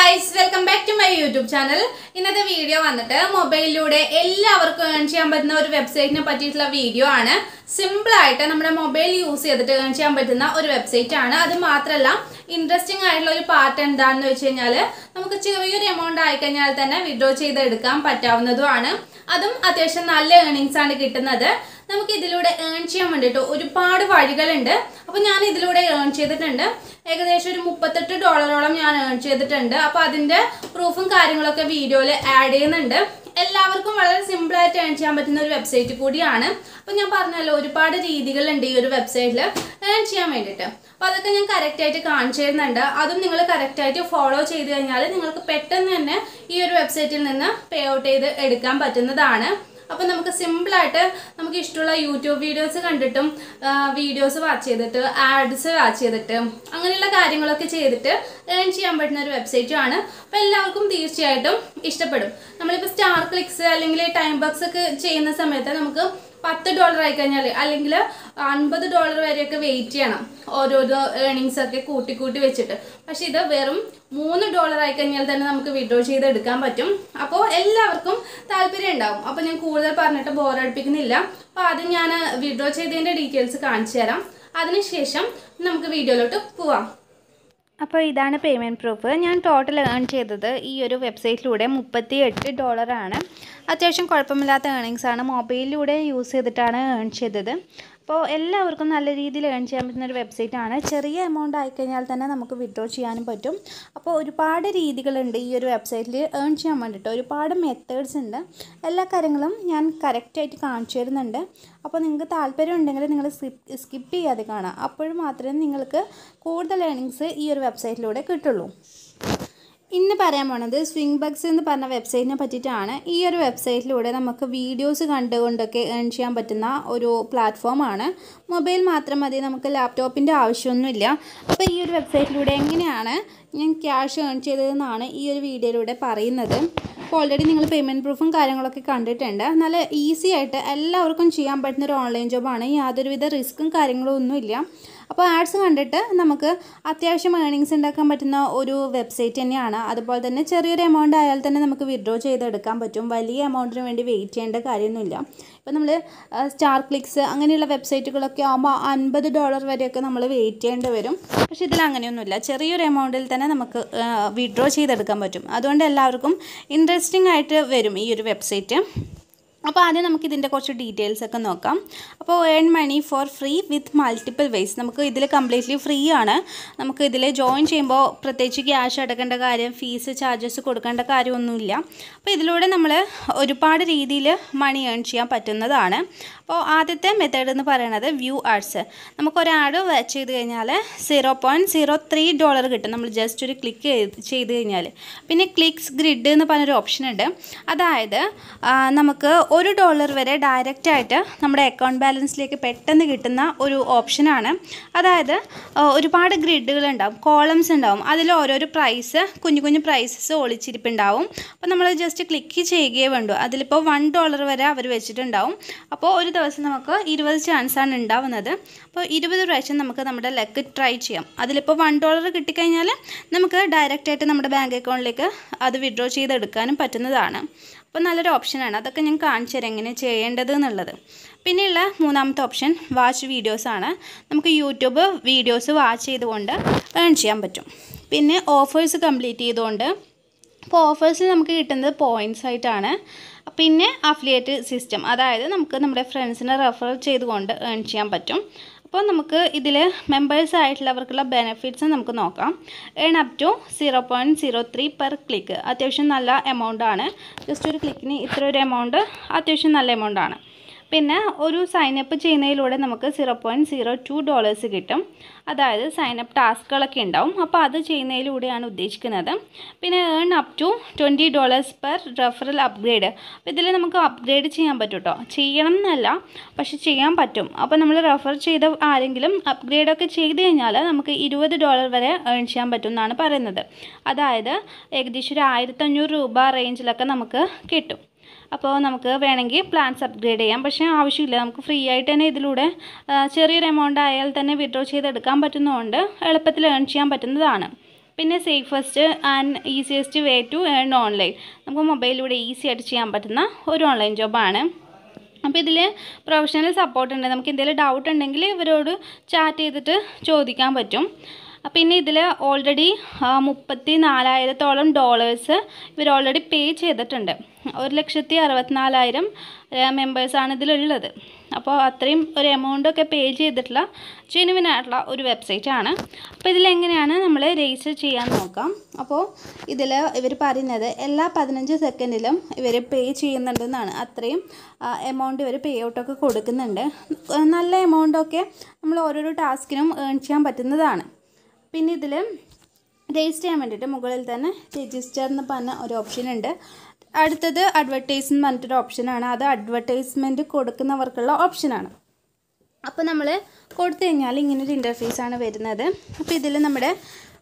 guys welcome back to my YouTube channel ഇന്നത്തെ video വന്നിട്ട് മൊബൈലിലൂടെ എല്ലാവർക്കും ഏൺ ചെയ്യാൻ പറ്റുന്ന ഒരു വെബ്സൈറ്റിനെ പറ്റിയിട്ടുള്ള വീഡിയോ ആണ് സിമ്പിൾ ആയിട്ട് നമ്മുടെ മൊബൈൽ യൂസ് ചെയ്തിട്ട് ഏൺ ചെയ്യാൻ പറ്റുന്ന ഒരു വെബ്സൈറ്റ് ആണ് അത് മാത്രമല്ല ഇൻട്രസ്റ്റിംഗ് ആയിട്ടുള്ള ഒരു പാർട്ട് എന്താണെന്ന് വെച്ച് കഴിഞ്ഞാൽ നമുക്ക് ചെറിയൊരു എമൗണ്ട് ആയിക്കഴിഞ്ഞാൽ തന്നെ വിഡ്രോ ചെയ്ത് എടുക്കാൻ പറ്റാവുന്നതുമാണ് അതും അത്യാവശ്യം നല്ല ഏണിങ്സ് ആണ് കിട്ടുന്നത് നമുക്ക് ഇതിലൂടെ ഏൺ ചെയ്യാൻ വേണ്ടിയിട്ട് ഒരുപാട് വഴികളുണ്ട് അപ്പോൾ ഞാൻ ഇതിലൂടെ ഏൺ ചെയ്തിട്ടുണ്ട് ഏകദേശം ഒരു മുപ്പത്തെട്ട് ഡോളറോളം ഞാൻ ഏൺ ചെയ്തിട്ടുണ്ട് അപ്പോൾ അതിൻ്റെ പ്രൂഫും കാര്യങ്ങളൊക്കെ വീഡിയോയിൽ ആഡ് ചെയ്യുന്നുണ്ട് എല്ലാവർക്കും വളരെ സിമ്പിളായിട്ട് ഏൺ ചെയ്യാൻ പറ്റുന്ന ഒരു വെബ്സൈറ്റ് കൂടിയാണ് അപ്പോൾ ഞാൻ പറഞ്ഞല്ലോ ഒരുപാട് രീതികളുണ്ട് ഈ ഒരു വെബ്സൈറ്റിൽ ഏൺ ചെയ്യാൻ വേണ്ടിയിട്ട് അപ്പോൾ അതൊക്കെ ഞാൻ കറക്റ്റായിട്ട് കാണിച്ചു തരുന്നുണ്ട് അതും നിങ്ങൾ കറക്റ്റായിട്ട് ഫോളോ ചെയ്ത് കഴിഞ്ഞാൽ നിങ്ങൾക്ക് പെട്ടെന്ന് തന്നെ ഈ ഒരു വെബ്സൈറ്റിൽ നിന്ന് പേ ഔട്ട് ചെയ്ത് എടുക്കാൻ പറ്റുന്നതാണ് അപ്പോൾ നമുക്ക് സിമ്പിളായിട്ട് നമുക്ക് ഇഷ്ടമുള്ള യൂട്യൂബ് വീഡിയോസ് കണ്ടിട്ടും വീഡിയോസ് വാച്ച് ചെയ്തിട്ട് ആഡ്സ് വാച്ച് ചെയ്തിട്ട് അങ്ങനെയുള്ള കാര്യങ്ങളൊക്കെ ചെയ്തിട്ട് ഏൺ ചെയ്യാൻ പറ്റുന്ന ഒരു വെബ്സൈറ്റുമാണ് അപ്പോൾ എല്ലാവർക്കും തീർച്ചയായിട്ടും ഇഷ്ടപ്പെടും നമ്മളിപ്പോൾ സ്റ്റാർ ക്ലിക്സ് അല്ലെങ്കിൽ ടൈം ബോക്സ് ഒക്കെ ചെയ്യുന്ന സമയത്ത് നമുക്ക് പത്ത് ഡോളർ ആയി കഴിഞ്ഞാൽ അല്ലെങ്കിൽ അൻപത് ഡോളർ വരെയൊക്കെ വെയിറ്റ് ചെയ്യണം ഓരോരോ ഏണിങ്സ് ഒക്കെ കൂട്ടി കൂട്ടി വെച്ചിട്ട് പക്ഷെ ഇത് വെറും മൂന്ന് ഡോളർ ആയി കഴിഞ്ഞാൽ തന്നെ നമുക്ക് വിഡ്രോ ചെയ്ത് എടുക്കാൻ പറ്റും അപ്പോൾ എല്ലാവർക്കും താല്പര്യം ഉണ്ടാവും അപ്പോൾ ഞാൻ കൂടുതൽ പറഞ്ഞിട്ട് ബോറടിപ്പിക്കുന്നില്ല അപ്പോൾ ആദ്യം ഞാൻ വിഡ്രോ ചെയ്തതിൻ്റെ ഡീറ്റെയിൽസ് കാണിച്ചു തരാം അതിനുശേഷം നമുക്ക് വീഡിയോയിലോട്ട് പോവാം അപ്പോൾ ഇതാണ് പേയ്മെൻറ്റ് പ്രൂഫ് ഞാൻ ടോട്ടൽ ഏൺ ചെയ്തത് ഈ ഒരു വെബ്സൈറ്റിലൂടെ മുപ്പത്തി എട്ട് ഡോളറാണ് അത്യാവശ്യം കുഴപ്പമില്ലാത്ത ഏണിങ്സ് ആണ് മൊബൈലിലൂടെ യൂസ് ചെയ്തിട്ടാണ് ഏൺ ചെയ്തത് അപ്പോൾ എല്ലാവർക്കും നല്ല രീതിയിൽ ഏൺ ചെയ്യാൻ പറ്റുന്ന ഒരു വെബ്സൈറ്റ് ആണ് ചെറിയ എമൗണ്ട് ആയിക്കഴിഞ്ഞാൽ തന്നെ നമുക്ക് വിഡ്രോ ചെയ്യാനും പറ്റും അപ്പോൾ ഒരുപാട് രീതികളുണ്ട് ഈ ഒരു വെബ്സൈറ്റിൽ ഏൺ ചെയ്യാൻ വേണ്ടിയിട്ട് ഒരുപാട് മെത്തേഡ്സ് ഉണ്ട് എല്ലാ കാര്യങ്ങളും ഞാൻ കറക്റ്റായിട്ട് കാണിച്ചു തരുന്നുണ്ട് അപ്പോൾ നിങ്ങൾക്ക് താല്പര്യം ഉണ്ടെങ്കിൽ നിങ്ങൾ സ്കിപ്പ് സ്കിപ്പ് ചെയ്യാതെ കാണാം അപ്പോൾ മാത്രമേ നിങ്ങൾക്ക് കൂടുതൽ ഏണിങ്സ് ഈ ഒരു വെബ്സൈറ്റിലൂടെ കിട്ടുള്ളൂ ഇന്ന് പറയാൻ പോണത് സ്വിംഗ് ബഗ്സ് എന്ന് പറഞ്ഞ വെബ്സൈറ്റിനെ പറ്റിയിട്ടാണ് ഈ ഒരു വെബ്സൈറ്റിലൂടെ നമുക്ക് വീഡിയോസ് കണ്ടുകൊണ്ടൊക്കെ ഏൺ ചെയ്യാൻ പറ്റുന്ന ഒരു പ്ലാറ്റ്ഫോമാണ് മൊബൈൽ മാത്രം മതി നമുക്ക് ലാപ്ടോപ്പിൻ്റെ ആവശ്യമൊന്നുമില്ല അപ്പോൾ ഈ ഒരു വെബ്സൈറ്റിലൂടെ എങ്ങനെയാണ് ഞാൻ ക്യാഷ് ഏൺ ചെയ്തതെന്നാണ് ഈ ഒരു വീഡിയോയിലൂടെ പറയുന്നത് അപ്പോൾ ഓൾറെഡി നിങ്ങൾ പേയ്മെൻറ്റ് പ്രൂഫും കാര്യങ്ങളൊക്കെ കണ്ടിട്ടുണ്ട് നല്ല ഈസി ആയിട്ട് എല്ലാവർക്കും ചെയ്യാൻ പറ്റുന്ന ഒരു ഓൺലൈൻ ജോബാണ് യാതൊരുവിധ റിസ്ക്കും കാര്യങ്ങളും ഒന്നുമില്ല അപ്പോൾ ആഡ്സ് കണ്ടിട്ട് നമുക്ക് അത്യാവശ്യം ഏണിങ്സ് ഉണ്ടാക്കാൻ പറ്റുന്ന ഒരു വെബ്സൈറ്റ് തന്നെയാണ് അതുപോലെ തന്നെ ചെറിയൊരു എമൗണ്ട് ആയാൽ തന്നെ നമുക്ക് വിഡ്രോ ചെയ്തെടുക്കാൻ പറ്റും വലിയ എമൗണ്ടിന് വേണ്ടി വെയിറ്റ് ചെയ്യേണ്ട കാര്യമൊന്നുമില്ല ഇപ്പോൾ നമ്മൾ സ്റ്റാർ ക്ലിക്സ് അങ്ങനെയുള്ള വെബ്സൈറ്റുകളൊക്കെ ആകുമ്പോൾ അൻപത് ഡോളർ വരെയൊക്കെ നമ്മൾ വെയിറ്റ് ചെയ്യേണ്ടി വരും പക്ഷേ ഇതിൽ അങ്ങനെയൊന്നുമില്ല ചെറിയൊരു എമൗണ്ടിൽ തന്നെ നമുക്ക് വിഡ്രോ ചെയ്തെടുക്കാൻ പറ്റും അതുകൊണ്ട് എല്ലാവർക്കും ഇൻട്രസ്റ്റിംഗ് ആയിട്ട് വരും ഈ ഒരു വെബ്സൈറ്റ് അപ്പോൾ ആദ്യം നമുക്ക് ഇതിൻ്റെ കുറച്ച് ഡീറ്റെയിൽസ് ഒക്കെ നോക്കാം അപ്പോൾ earn money for free with multiple ways നമുക്ക് ഇതിൽ കംപ്ലീറ്റ്ലി ഫ്രീ ആണ് നമുക്ക് ഇതിൽ ജോയിൻ ചെയ്യുമ്പോൾ പ്രത്യേകിച്ച് ക്യാഷ് അടക്കേണ്ട കാര്യം ഫീസ് ചാർജസ് കൊടുക്കേണ്ട കാര്യമൊന്നുമില്ല അപ്പോൾ ഇതിലൂടെ നമ്മൾ ഒരുപാട് രീതിയിൽ മണി ഏൺ ചെയ്യാൻ പറ്റുന്നതാണ് അപ്പോൾ ആദ്യത്തെ മെത്തേഡ് എന്ന് പറയുന്നത് വ്യൂ ആഡ്സ് നമുക്കൊരു ആഡ് ചെയ്ത് കഴിഞ്ഞാൽ zero point zero three dollar കിട്ടും നമ്മൾ ജസ്റ്റ് ഒരു ക്ലിക്ക് ചെയ്ത് കഴിഞ്ഞാൽ പിന്നെ ക്ലിക്സ് ഗ്രിഡ് എന്ന് പറഞ്ഞൊരു ഓപ്ഷൻ ഉണ്ട് അതായത് നമുക്ക് ഒരു ഡോളർ വരെ ഡയറക്റ്റ് ആയിട്ട് നമ്മുടെ അക്കൗണ്ട് ബാലൻസിലേക്ക് പെട്ടെന്ന് കിട്ടുന്ന ഒരു ഓപ്ഷനാണ് അതായത് ഒരുപാട് ഗ്രിഡുകൾ ഉണ്ടാവും കോളംസ് ഉണ്ടാവും അതിൽ ഓരോരോ പ്രൈസ് കുഞ്ഞു കുഞ്ഞു പ്രൈസസ് ഒളിച്ചിരിപ്പുണ്ടാവും അപ്പോൾ നമ്മൾ ജസ്റ്റ് ക്ലിക്ക് ചെയ്യുകയേ വേണ്ടു അതിലിപ്പോൾ വൺ ഡോളർ വരെ അവർ വെച്ചിട്ടുണ്ടാവും അപ്പോൾ ഒരു ദിവസം നമുക്ക് ഇരുപത് ചാൻസാണ് ഉണ്ടാവുന്നത് അപ്പോൾ ഇരുപത് പ്രാവശ്യം നമുക്ക് നമ്മുടെ ലക്ക് ട്രൈ ചെയ്യാം അതിലിപ്പോൾ വൺ ഡോളർ കിട്ടിക്കഴിഞ്ഞാൽ നമുക്ക് ഡയറക്റ്റായിട്ട് നമ്മുടെ ബാങ്ക് അക്കൗണ്ടിലേക്ക് അത് വിഡ്രോ ചെയ്തെടുക്കാനും പറ്റുന്നതാണ് അപ്പോൾ നല്ലൊരു ഓപ്ഷനാണ് അതൊക്കെ ഞാൻ കാണിച്ചു തരാം എങ്ങനെ ചെയ്യേണ്ടത് എന്നുള്ളത് പിന്നെയുള്ള മൂന്നാമത്തെ ഓപ്ഷൻ വാച്ച് വീഡിയോസാണ് നമുക്ക് യൂട്യൂബ് വീഡിയോസ് വാച്ച് ചെയ്തുകൊണ്ട് ഏൺ ചെയ്യാൻ പറ്റും പിന്നെ ഓഫേഴ്സ് കംപ്ലീറ്റ് ചെയ്തുകൊണ്ട് അപ്പോൾ ഓഫേഴ്സിൽ നമുക്ക് കിട്ടുന്നത് പോയിൻറ്റ്സ് ആയിട്ടാണ് പിന്നെ അഫിലിയേറ്റ് സിസ്റ്റം അതായത് നമുക്ക് നമ്മുടെ ഫ്രണ്ട്സിനെ റെഫർ ചെയ്തുകൊണ്ട് ഏൺ ചെയ്യാൻ പറ്റും അപ്പോൾ നമുക്ക് ഇതിൽ മെമ്പേഴ്സ് ആയിട്ടുള്ളവർക്കുള്ള ബെനിഫിറ്റ്സ് നമുക്ക് നോക്കാം earn up to zero point zero three per click അത്യാവശ്യം നല്ല എമൗണ്ട് ആണ് ജസ്റ്റ് ഒരു ക്ലിക്കിന് ഇത്ര ഒരു എമൗണ്ട് അത്യാവശ്യം നല്ല എമൗണ്ട് ആണ് പിന്നെ ഒരു സൈനപ്പ് ചെയ്യുന്നതിലൂടെ നമുക്ക് zero point zero two dollars കിട്ടും അതായത് സൈനപ്പ് ടാസ്കുകളൊക്കെ ഉണ്ടാവും അപ്പോൾ അത് ചെയ്യുന്നതിലൂടെയാണ് ഉദ്ദേശിക്കുന്നത് പിന്നെ earn up to twenty dollars per referral upgrade അപ്പോൾ ഇതിൽ നമുക്ക് അപ്ഗ്രേഡ് ചെയ്യാൻ പറ്റും കേട്ടോ ചെയ്യണം എന്നല്ല പക്ഷെ ചെയ്യാൻ പറ്റും അപ്പോൾ നമ്മൾ റെഫർ ചെയ്ത ആരെങ്കിലും അപ്ഗ്രേഡൊക്കെ ചെയ്ത് കഴിഞ്ഞാൽ നമുക്ക് ഇരുപത് ഡോളർ വരെ ഏൺ ചെയ്യാൻ പറ്റും എന്നാണ് പറയുന്നത് അതായത് ഏകദേശം ഒരു ആയിരത്തഞ്ഞൂറ് രൂപ റേഞ്ചിലൊക്കെ നമുക്ക് കിട്ടും അപ്പോൾ നമുക്ക് വേണമെങ്കിൽ പ്ലാൻസ് അപ്ഗ്രേഡ് ചെയ്യാം പക്ഷേ ആവശ്യമില്ല നമുക്ക് ഫ്രീ ആയിട്ട് തന്നെ ഇതിലൂടെ ആ, ചെറിയൊരു എമൗണ്ട് ആയാൽ തന്നെ വിഡ്രോ ചെയ്തെടുക്കാൻ പറ്റുന്നതുകൊണ്ട് എളുപ്പത്തിൽ ഏൺ ചെയ്യാൻ പറ്റുന്നതാണ് പിന്നെ safest and easiest way to earn online നമുക്ക് മൊബൈലിലൂടെ ഈസി ആയിട്ട് ചെയ്യാൻ പറ്റുന്ന ഒരു ഓൺലൈൻ ജോബാണ് അപ്പോൾ ഇതിൽ പ്രൊഫഷണൽ സപ്പോർട്ട് ഉണ്ട് നമുക്ക് എന്തെങ്കിലും ഡൗട്ട് ഉണ്ടെങ്കിൽ ഇവരോട് ചാറ്റ് ചെയ്തിട്ട് ചോദിക്കാൻ പറ്റും പിന്നെ ഇതിൽ ഓൾറെഡി മുപ്പത്തി നാലായിരത്തോളം ഡോളേഴ്സ് ഇവർ ഓൾറെഡി പേ ചെയ്തിട്ടുണ്ട് ഒരു ലക്ഷത്തി അറുപത്തിനാലായിരം മെമ്പേഴ്സാണ് ഇതിലുള്ളത് അപ്പോൾ അത്രയും ഒരു എമൗണ്ടൊക്കെ പേ ചെയ്തിട്ടുള്ള ജെനുവിൻ ആയിട്ടുള്ള ഒരു വെബ്സൈറ്റ് ആണ് അപ്പോൾ ഇതിലെങ്ങനെയാണ് നമ്മൾ രജിസ്റ്റർ ചെയ്യാൻ നോക്കാം അപ്പോൾ ഇതിൽ ഇവർ പറയുന്നത് എല്ലാ പതിനഞ്ച് സെക്കൻഡിലും ഇവർ പേ ചെയ്യുന്നുണ്ടെന്നാണ് അത്രയും എമൗണ്ട് ഇവർ പേ ഔട്ടൊക്കെ കൊടുക്കുന്നുണ്ട് നല്ല എമൗണ്ടൊക്കെ നമ്മൾ ഓരോരോ ടാസ്കിനും ഏൺ ചെയ്യാൻ പറ്റുന്നതാണ് പിന്നെ ഇതിൽ രജിസ്റ്റർ ചെയ്യാൻ വേണ്ടിയിട്ട് മുകളിൽ തന്നെ രജിസ്റ്റർ എന്ന് പറഞ്ഞ ഒരു ഓപ്ഷൻ ഉണ്ട് അടുത്തത് അഡ്വർടൈസ് എന്ന് പറഞ്ഞിട്ടൊരു ഓപ്ഷനാണ് അത് അഡ്വർടൈസ്മെൻറ്റ് കൊടുക്കുന്നവർക്കുള്ള ഓപ്ഷനാണ് അപ്പോൾ നമ്മൾ കൊടുത്തു കഴിഞ്ഞാൽ ഇങ്ങനൊരു ഇൻ്റർഫേസാണ് വരുന്നത് അപ്പോൾ ഇതിൽ നമ്മുടെ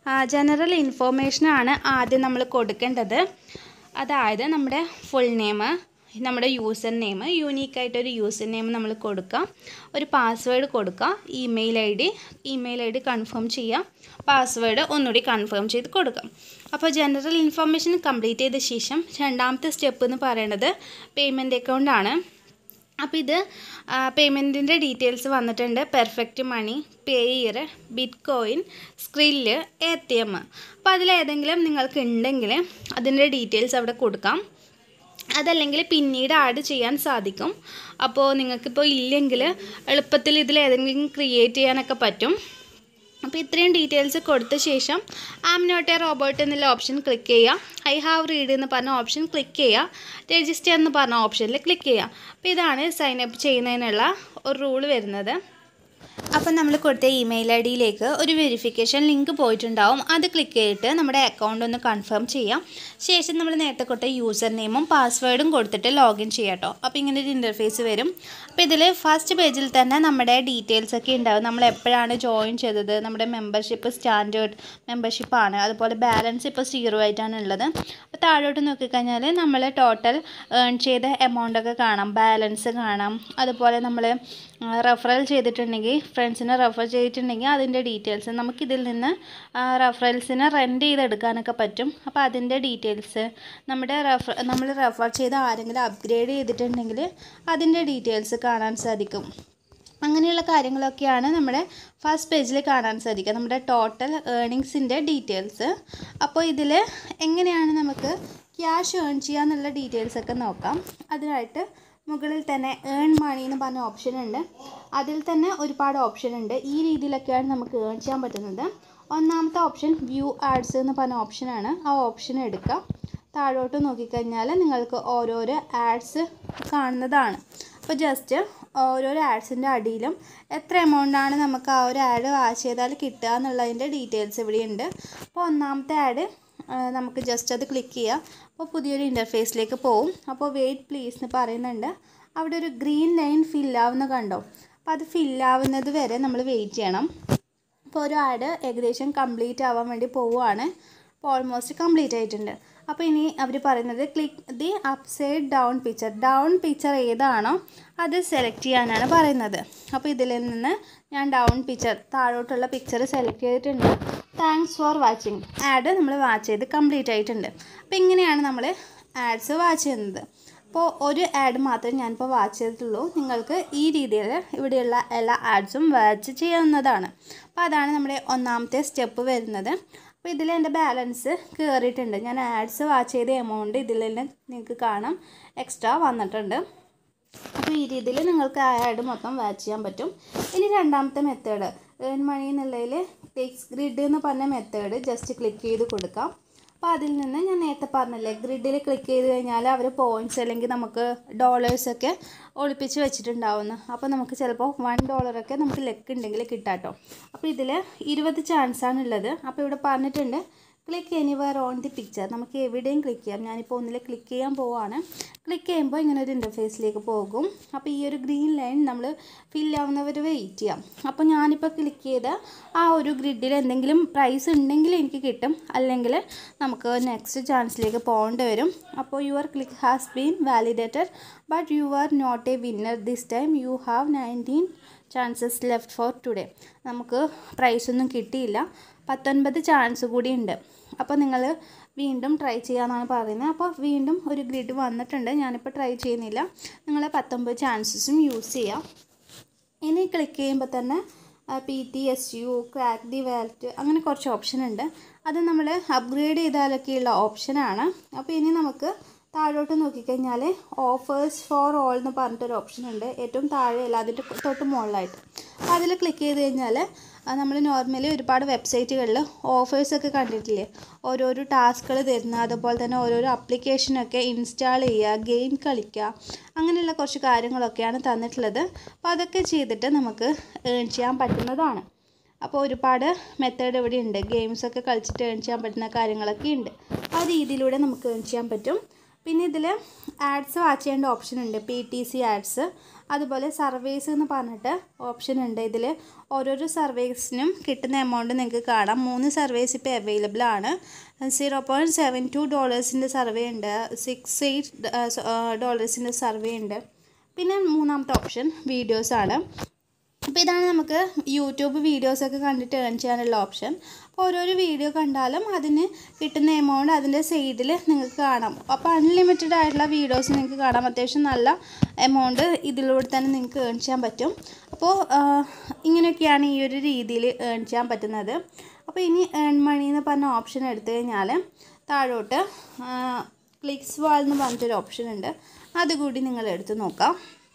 ജനറൽ ഇൻഫോർമേഷനാണ് ആദ്യം നമ്മൾ കൊടുക്കേണ്ടത് അതായത് നമ്മുടെ ഫുൾ നെയിം നമ്മുടെ യൂസർ നെയിം യൂണീക്കായിട്ടൊരു യൂസർ നെയിം നമ്മൾ കൊടുക്കുക ഒരു പാസ്വേഡ് കൊടുക്കുക email I D email I D confirm ചെയ്യുക പാസ്വേഡ് ഒന്നുകൂടി കൺഫേം ചെയ്ത് കൊടുക്കാം അപ്പോൾ ജനറൽ ഇൻഫർമേഷൻ കംപ്ലീറ്റ് ചെയ്ത ശേഷം രണ്ടാമത്തെ സ്റ്റെപ്പ് എന്ന് പറയുന്നത് പേയ്മെൻറ്റ് അക്കൗണ്ട് ആണ് അപ്പോൾ ഇത് പേയ്മെൻറ്റിൻ്റെ ഡീറ്റെയിൽസ് വന്നിട്ടുണ്ട് Perfect Money Payeer Bitcoin Skrill A T M അപ്പോൾ അതിലേതെങ്കിലും നിങ്ങൾക്ക് ഉണ്ടെങ്കിൽ അതിൻ്റെ ഡീറ്റെയിൽസ് അവിടെ കൊടുക്കാം അതല്ലെങ്കിൽ പിന്നീട് ആഡ് ചെയ്യാൻ സാധിക്കും അപ്പോൾ നിങ്ങൾക്കിപ്പോൾ ഇല്ലെങ്കിൽ എളുപ്പത്തിൽ ഇതിൽ ഏതെങ്കിലും ക്രിയേറ്റ് ചെയ്യാനൊക്കെ പറ്റും അപ്പോൾ ഇത്രയും ഡീറ്റെയിൽസ് കൊടുത്ത ശേഷം ആം നോട്ട് എ റോബോട്ട് എന്നുള്ള ഓപ്ഷൻ ക്ലിക്ക് ചെയ്യുക ഐ ഹാവ് റീഡ് എന്ന് പറഞ്ഞ ഓപ്ഷൻ ക്ലിക്ക് ചെയ്യുക രജിസ്റ്റർ എന്ന് പറഞ്ഞ ഓപ്ഷനിൽ ക്ലിക്ക് ചെയ്യുക അപ്പോൾ ഇതാണ് സൈൻ അപ്പ് ചെയ്യുന്നതിനുള്ള ഒരു റൂൾ വരുന്നത് അപ്പോൾ നമ്മൾ കൊടുത്ത ഇമെയിൽ ഐ ഡിയിലേക്ക് ഒരു വെരിഫിക്കേഷൻ ലിങ്ക് പോയിട്ടുണ്ടാവും അത് ക്ലിക്ക് ചെയ്തിട്ട് നമ്മുടെ അക്കൗണ്ട് ഒന്ന് കൺഫേം ചെയ്യാം ശേഷം നമ്മൾ നേരത്തെ കൊടുത്ത യൂസർ നെയിമും പാസ്വേഡും കൊടുത്തിട്ട് ലോഗിൻ ചെയ്യാം കേട്ടോ അപ്പോൾ ഇങ്ങനെ ഒരു ഇൻ്റർഫേസ് വരും അപ്പോൾ ഇതിൽ ഫസ്റ്റ് പേജിൽ തന്നെ നമ്മുടെ ഡീറ്റെയിൽസ് ഒക്കെ ഉണ്ടാവും നമ്മൾ എപ്പോഴാണ് ജോയിൻ ചെയ്തത് നമ്മുടെ മെമ്പർഷിപ്പ് സ്റ്റാൻഡേർഡ് മെമ്പർഷിപ്പാണ് അതുപോലെ ബാലൻസ് ഇപ്പോൾ സീറോ ആയിട്ടാണ് ഉള്ളത് അപ്പോൾ താഴോട്ട് നോക്കിക്കഴിഞ്ഞാൽ നമ്മൾ ടോട്ടൽ ഏൺ ചെയ്ത എമൗണ്ട് ഒക്കെ കാണാം ബാലൻസ് കാണാം അതുപോലെ നമ്മൾ റെഫറൽ ചെയ്തിട്ടുണ്ടെങ്കിൽ ഫ്രണ്ട്സിനെ റെഫർ ചെയ്തിട്ടുണ്ടെങ്കിൽ അതിൻ്റെ ഡീറ്റെയിൽസ് നമുക്കിതിൽ നിന്ന് റെഫറൽസിനെ റെൻറ്റ് ചെയ്തെടുക്കാനൊക്കെ പറ്റും അപ്പോൾ അതിൻ്റെ ഡീറ്റെയിൽസ് നമ്മുടെ റെഫർ നമ്മൾ റെഫർ ചെയ്ത ആരെങ്കിലും അപ്ഗ്രേഡ് ചെയ്തിട്ടുണ്ടെങ്കിൽ അതിൻ്റെ ഡീറ്റെയിൽസ് കാണാൻ സാധിക്കും അങ്ങനെയുള്ള കാര്യങ്ങളൊക്കെയാണ് നമ്മുടെ ഫസ്റ്റ് പേജിൽ കാണാൻ സാധിക്കുക നമ്മുടെ ടോട്ടൽ ഏർണിങ്സിൻ്റെ ഡീറ്റെയിൽസ് അപ്പോൾ ഇതിൽ എങ്ങനെയാണ് നമുക്ക് ക്യാഷ് ഏൺ ചെയ്യാന്നുള്ള ഡീറ്റെയിൽസ് ഒക്കെ നോക്കാം അതിനായിട്ട് മുകളിൽ തന്നെ ഏൺ മണി എന്ന് പറഞ്ഞ ഓപ്ഷൻ ഉണ്ട് അതിൽ തന്നെ ഒരുപാട് ഓപ്ഷൻ ഉണ്ട് ഈ രീതിയിലൊക്കെയാണ് നമുക്ക് ഏൺ ചെയ്യാൻ പറ്റുന്നത് ഒന്നാമത്തെ ഓപ്ഷൻ വ്യൂ ആഡ്സ് എന്ന് പറഞ്ഞ ഓപ്ഷനാണ് ആ ഓപ്ഷൻ എടുക്കുക താഴോട്ട് നോക്കിക്കഴിഞ്ഞാൽ നിങ്ങൾക്ക് ഓരോരോ ആഡ്സ് കാണുന്നതാണ് അപ്പോൾ ജസ്റ്റ് ഓരോരോ ആഡ്സിൻ്റെ അടിയിലും എത്ര എമൗണ്ടാണ് നമുക്ക് ആ ഒരു ആഡ് വാച്ച് ചെയ്താൽ കിട്ടുക എന്നുള്ളതിൻ്റെ ഡീറ്റെയിൽസ് ഇവിടെയുണ്ട് അപ്പോൾ ഒന്നാമത്തെ ആഡ് നമുക്ക് ജസ്റ്റ് അത് ക്ലിക്ക് ചെയ്യാം അപ്പോൾ പുതിയൊരു ഇൻ്റർഫേസിലേക്ക് പോവും അപ്പോൾ വെയിറ്റ് പ്ലീസ് എന്ന് പറയുന്നുണ്ട് അവിടെ ഒരു ഗ്രീൻ ലൈൻ ഫില്ലാവുന്ന കണ്ടോ അപ്പോൾ അത് ഫില്ലാവുന്നത് വരെ നമ്മൾ വെയിറ്റ് ചെയ്യണം അപ്പോൾ ഒരു ആഡ് ഏകദേശം കംപ്ലീറ്റ് ആവാൻ വേണ്ടി പോവുകയാണ് അപ്പോൾ ഓൾമോസ്റ്റ് കംപ്ലീറ്റ് ആയിട്ടുണ്ട് അപ്പോൾ ഇനി അവർ പറയുന്നത് click the upside down picture down picture ഏതാണോ അത് സെലക്ട് ചെയ്യാനാണ് പറയുന്നത് അപ്പോൾ ഇതിൽ നിന്ന് ഞാൻ ഡൗൺ പിക്ചർ താഴോട്ടുള്ള പിക്ചർ സെലക്ട് ചെയ്തിട്ടുണ്ട് താങ്ക്സ് ഫോർ വാച്ചിങ് ആഡ് നമ്മൾ വാച്ച് ചെയ്ത് കംപ്ലീറ്റ് ആയിട്ടുണ്ട് അപ്പോൾ ഇങ്ങനെയാണ് നമ്മൾ ആഡ്സ് വാച്ച് ചെയ്യുന്നത് അപ്പോൾ ഒരു ആഡ് മാത്രമേ ഞാനിപ്പോൾ വാച്ച് ചെയ്തിട്ടുള്ളൂ നിങ്ങൾക്ക് ഈ രീതിയിൽ ഇവിടെയുള്ള എല്ലാ ആഡ്സും വാച്ച് ചെയ്യാവുന്നതാണ് അപ്പോൾ അതാണ് നമ്മുടെ ഒന്നാമത്തെ സ്റ്റെപ്പ് വരുന്നത് അപ്പോൾ ഇതിൽ എൻ്റെ ബാലൻസ് കയറിയിട്ടുണ്ട് ഞാൻ ആഡ്സ് വാച്ച് ചെയ്ത എമൗണ്ട് ഇതിൽ തന്നെ നിങ്ങൾക്ക് കാണാം എക്സ്ട്രാ വന്നിട്ടുണ്ട് അപ്പോൾ ഈ രീതിയിൽ നിങ്ങൾക്ക് ആ ആഡ് മൊത്തം വാച്ച് ചെയ്യാൻ പറ്റും ഇനി രണ്ടാമത്തെ മെത്തേഡ് ഏൺ മണി എന്നുള്ളതിൽ ടെക്സ് ഗ്രിഡ് എന്ന് പറഞ്ഞ മെത്തേഡ് ജസ്റ്റ് ക്ലിക്ക് ചെയ്ത് കൊടുക്കാം അപ്പോൾ അതിൽ നിന്ന് ഞാൻ നേരത്തെ പറഞ്ഞില്ലേ ഗ്രിഡിൽ ക്ലിക്ക് ചെയ്ത് കഴിഞ്ഞാൽ അവർ പോയിൻറ്റ്സ് അല്ലെങ്കിൽ നമുക്ക് ഡോളേഴ്സൊക്കെ ഒളിപ്പിച്ച് വെച്ചിട്ടുണ്ടാവുന്നു അപ്പോൾ നമുക്ക് ചിലപ്പോൾ വൺ ഡോളറൊക്കെ നമുക്ക് ലെക്ക് ഉണ്ടെങ്കിൽ കിട്ടാട്ടോ അപ്പോൾ ഇതിൽ ഇരുപത് ചാൻസാണ് ഉള്ളത് അപ്പോൾ ഇവിടെ പറഞ്ഞിട്ടുണ്ട് click anywhere on the picture നമുക്ക് എവിടെയും ക്ലിക്ക് ചെയ്യാം ഞാനിപ്പോൾ ഒന്നിൽ ക്ലിക്ക് ചെയ്യാൻ പോവാണ് ക്ലിക്ക് ചെയ്യുമ്പോൾ ഇങ്ങനെ ഒരു ഇൻ്റർഫേസിലേക്ക് പോകും അപ്പോൾ ഈ ഒരു ഗ്രീൻ ലൈൻ നമ്മൾ ഫില്ലാവുന്നവർ വെയിറ്റ് ചെയ്യാം അപ്പോൾ ഞാനിപ്പോൾ ക്ലിക്ക് ചെയ്ത ആ ഒരു ഗ്രിഡിൽ എന്തെങ്കിലും പ്രൈസ് ഉണ്ടെങ്കിൽ എനിക്ക് കിട്ടും അല്ലെങ്കിൽ നമുക്ക് നെക്സ്റ്റ് ചാൻസിലേക്ക് പോകേണ്ടി വരും അപ്പോൾ your click has been validated but you are not a winner this time you have nineteen chances left for today നമുക്ക് പ്രൈസൊന്നും കിട്ടിയില്ല പത്തൊൻപത് ചാൻസ് കൂടി ഉണ്ട് അപ്പോൾ നിങ്ങൾ വീണ്ടും ട്രൈ ചെയ്യാമെന്നാണ് പറയുന്നത് അപ്പോൾ വീണ്ടും ഒരു ഗ്രിഡ് വന്നിട്ടുണ്ട് ഞാനിപ്പോൾ ട്രൈ ചെയ്യുന്നില്ല നിങ്ങൾ പത്തൊമ്പത് ചാൻസസും യൂസ് ചെയ്യാം ഇനി ക്ലിക്ക് ചെയ്യുമ്പോൾ തന്നെ P T S you crack the wallet അങ്ങനെ കുറച്ച് ഓപ്ഷൻ ഉണ്ട് അത് നമ്മൾ അപ്ഗ്രേഡ് ചെയ്താലൊക്കെയുള്ള ഓപ്ഷനാണ് അപ്പോൾ ഇനി നമുക്ക് താഴോട്ട് നോക്കിക്കഴിഞ്ഞാൽ ഓഫേഴ്സ് ഫോർ ഓൾ എന്ന് പറഞ്ഞിട്ടൊരു ഓപ്ഷൻ ഉണ്ട് ഏറ്റവും താഴെയല്ല അതിൻ്റെ തൊട്ട് മുകളിലായിട്ട് അപ്പോൾ അതിൽ ക്ലിക്ക് ചെയ്ത് കഴിഞ്ഞാൽ നമ്മൾ നോർമലി ഒരുപാട് വെബ്സൈറ്റുകളിൽ ഓഫേഴ്സൊക്കെ കണ്ടിട്ടില്ലേ ഓരോരോ ടാസ്കുകൾ തരുന്ന അതുപോലെ തന്നെ ഓരോരോ അപ്ലിക്കേഷനൊക്കെ ഇൻസ്റ്റാൾ ചെയ്യുക ഗെയിം കളിക്കുക അങ്ങനെയുള്ള കുറച്ച് കാര്യങ്ങളൊക്കെയാണ് തന്നിട്ടുള്ളത് അപ്പോൾ അതൊക്കെ ചെയ്തിട്ട് നമുക്ക് ഏൺ ചെയ്യാൻ പറ്റുന്നതാണ് അപ്പോൾ ഒരുപാട് മെത്തേഡ് ഇവിടെ ഉണ്ട് ഗെയിംസൊക്കെ കളിച്ചിട്ട് ഏൺ ചെയ്യാൻ പറ്റുന്ന കാര്യങ്ങളൊക്കെ ഉണ്ട് ആ രീതിയിലൂടെ നമുക്ക് ഏൺ ചെയ്യാൻ പറ്റും പിന്നെ ഇതിൽ ആഡ്സ് വാച്ച് ചെയ്യേണ്ട ഓപ്ഷൻ ഉണ്ട് പി ടി സി ആഡ്സ് അതുപോലെ സർവേസ് എന്ന് പറഞ്ഞിട്ട് ഓപ്ഷൻ ഉണ്ട് ഇതിൽ ഓരോരോ സർവേസിനും കിട്ടുന്ന എമൗണ്ട് നിങ്ങൾക്ക് കാണാം മൂന്ന് സർവേസ് ഇപ്പോൾ അവൈലബിൾ ആണ് സീറോ പോയിൻറ്റ് സെവൻ ടു ഡോളേഴ്സിൻ്റെ സർവേ ഉണ്ട് സിക്സ് എയ്റ്റ് ഡോളേഴ്സിൻ്റെ സർവേ ഉണ്ട് പിന്നെ മൂന്നാമത്തെ ഓപ്ഷൻ വീഡിയോസാണ് അപ്പോൾ ഇതാണ് നമുക്ക് യൂട്യൂബ് വീഡിയോസൊക്കെ കണ്ടിട്ട് ഏൺ ചെയ്യാനുള്ള ഓപ്ഷൻ അപ്പോൾ ഓരോരോ വീഡിയോ കണ്ടാലും അതിന് കിട്ടുന്ന എമൗണ്ട് അതിൻ്റെ സൈഡിൽ നിങ്ങൾക്ക് കാണാം അപ്പോൾ അൺലിമിറ്റഡ് ആയിട്ടുള്ള വീഡിയോസ് നിങ്ങൾക്ക് കാണാം അത്യാവശ്യം നല്ല എമൗണ്ട് ഇതിലൂടെ തന്നെ നിങ്ങൾക്ക് ഏൺ ചെയ്യാൻ പറ്റും അപ്പോൾ ഇങ്ങനെയൊക്കെയാണ് ഈ ഒരു രീതിയിൽ ഏൺ ചെയ്യാൻ പറ്റുന്നത് അപ്പോൾ ഇനി ഏൺ മണി എന്ന് പറഞ്ഞ ഓപ്ഷൻ എടുത്തു കഴിഞ്ഞാൽ താഴോട്ട് ക്ലിക്സ് വാൾ എന്ന് പറഞ്ഞിട്ടൊരു ഓപ്ഷൻ ഉണ്ട് അതുകൂടി നിങ്ങൾ എടുത്ത് നോക്കാം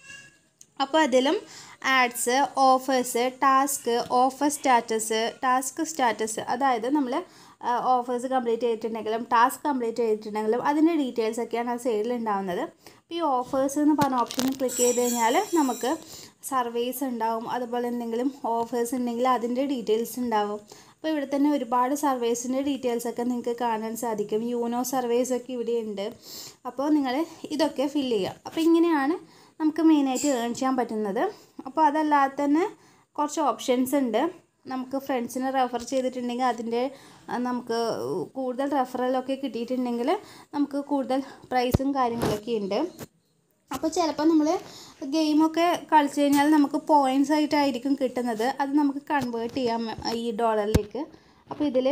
അപ്പോൾ അതിലും ads offers task offer status task status അതായത് നമ്മൾ ഓഫേഴ്സ് കംപ്ലീറ്റ് ചെയ്തിട്ടുണ്ടെങ്കിലും ടാസ്ക് കംപ്ലീറ്റ് ചെയ്തിട്ടുണ്ടെങ്കിലും അതിൻ്റെ ഡീറ്റെയിൽസ് ഒക്കെയാണ് ആ സൈഡിൽ ഉണ്ടാവുന്നത് അപ്പോൾ ഈ ഓഫേഴ്സ് എന്ന് പറഞ്ഞ ഓപ്ഷനിൽ ക്ലിക്ക് ചെയ്ത് കഴിഞ്ഞാൽ നമുക്ക് സർവീസ് ഉണ്ടാവും അതുപോലെ എന്തെങ്കിലും ഓഫേഴ്സ് ഉണ്ടെങ്കിൽ അതിൻ്റെ ഡീറ്റെയിൽസ് ഉണ്ടാവും അപ്പോൾ ഇവിടെ തന്നെ ഒരുപാട് സർവീസിൻ്റെ ഡീറ്റെയിൽസ് ഒക്കെ നിങ്ങൾക്ക് കാണാൻ സാധിക്കും യൂനോ സർവീസ് ഒക്കെ ഇവിടെ ഉണ്ട് അപ്പോൾ നിങ്ങൾ ഇതൊക്കെ ഫില്ല് ചെയ്യുക അപ്പോൾ ഇങ്ങനെയാണ് നമുക്ക് മെയിനായിട്ട് ഏൺ ചെയ്യാൻ പറ്റുന്നത് അപ്പോൾ അതല്ലാതെ തന്നെ കുറച്ച് ഓപ്ഷൻസ് ഉണ്ട് നമുക്ക് ഫ്രണ്ട്സിനെ റെഫർ ചെയ്തിട്ടുണ്ടെങ്കിൽ അതിൻ്റെ ആ, നമുക്ക് കൂടുതൽ റെഫറലൊക്കെ കിട്ടിയിട്ടുണ്ടെങ്കിൽ നമുക്ക് കൂടുതൽ പ്രൈസും കാര്യങ്ങളൊക്കെ ഉണ്ട് അപ്പോൾ ചിലപ്പോൾ നമ്മൾ ഗെയിമൊക്കെ കളിച്ച് കഴിഞ്ഞാൽ നമുക്ക് പോയിൻറ്റ്സ് ആയിട്ടായിരിക്കും കിട്ടുന്നത് അത് നമുക്ക് കൺവേർട്ട് ചെയ്യാം ഈ ഡോളറിലേക്ക് അപ്പോൾ ഇതിൽ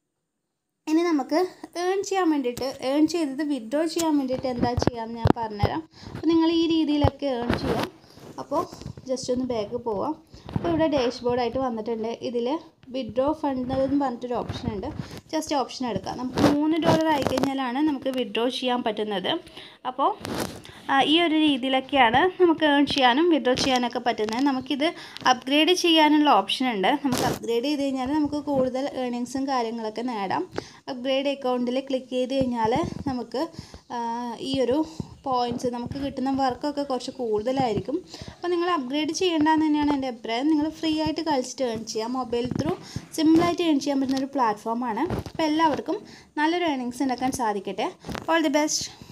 ഇനി നമുക്ക് ഏൺ ചെയ്യാൻ വേണ്ടിയിട്ട് ഏൺ ചെയ്തത് വിഡ്രോ ചെയ്യാൻ വേണ്ടിയിട്ട് എന്താ ചെയ്യാമെന്ന് ഞാൻ പറഞ്ഞുതരാം അപ്പോൾ നിങ്ങൾ ഈ രീതിയിലൊക്കെ ഏൺ ചെയ്യാം അപ്പോൾ ജസ്റ്റ് ഒന്ന് ബാക്ക് പോവാം അപ്പോൾ ഇവിടെ ഡാഷ് ബോർഡായിട്ട് വന്നിട്ടുണ്ട് ഇതിൽ വിഡ്രോ ഫണ്ട് എന്ന് പറഞ്ഞിട്ടൊരു ഓപ്ഷൻ ഉണ്ട് ജസ്റ്റ് ഓപ്ഷൻ എടുക്കാം നമുക്ക് മൂന്ന് ഡോളർ ആയിക്കഴിഞ്ഞാലാണ് നമുക്ക് വിഡ്രോ ചെയ്യാൻ പറ്റുന്നത് അപ്പോൾ ആ, ഈ ഒരു രീതിയിലൊക്കെയാണ് നമുക്ക് ഏൺ ചെയ്യാനും വിഡ്രോ ചെയ്യാനൊക്കെ പറ്റുന്നത് നമുക്കിത് അപ്ഗ്രേഡ് ചെയ്യാനുള്ള ഓപ്ഷൻ ഉണ്ട് നമുക്ക് അപ്ഗ്രേഡ് ചെയ്ത് കഴിഞ്ഞാൽ നമുക്ക് കൂടുതൽ ഏണിങ്സും കാര്യങ്ങളൊക്കെ നേടാം അപ്ഗ്രേഡ് അക്കൗണ്ടിൽ ക്ലിക്ക് ചെയ്ത് കഴിഞ്ഞാൽ നമുക്ക് ആ, ഈ ഒരു പോയിൻറ്റ്സ് നമുക്ക് കിട്ടുന്ന വർക്കൊക്കെ കുറച്ച് കൂടുതലായിരിക്കും അപ്പോൾ നിങ്ങൾ അപ്ഗ്രേഡ് ചെയ്യേണ്ടതെന്ന് തന്നെയാണ് എൻ്റെ അഭിപ്രായം നിങ്ങൾ ഫ്രീ ആയിട്ട് കളിച്ചിട്ട് ഏൺ ചെയ്യാം മൊബൈൽ ത്രൂ സിമ്പിളായിട്ട് ഏൺ ചെയ്യാൻ പറ്റുന്ന ഒരു പ്ലാറ്റ്ഫോമാണ് അപ്പോൾ എല്ലാവർക്കും നല്ലൊരു ഏണിങ്സ് ഉണ്ടാക്കാൻ സാധിക്കട്ടെ ഓൾ ദി ബെസ്റ്റ്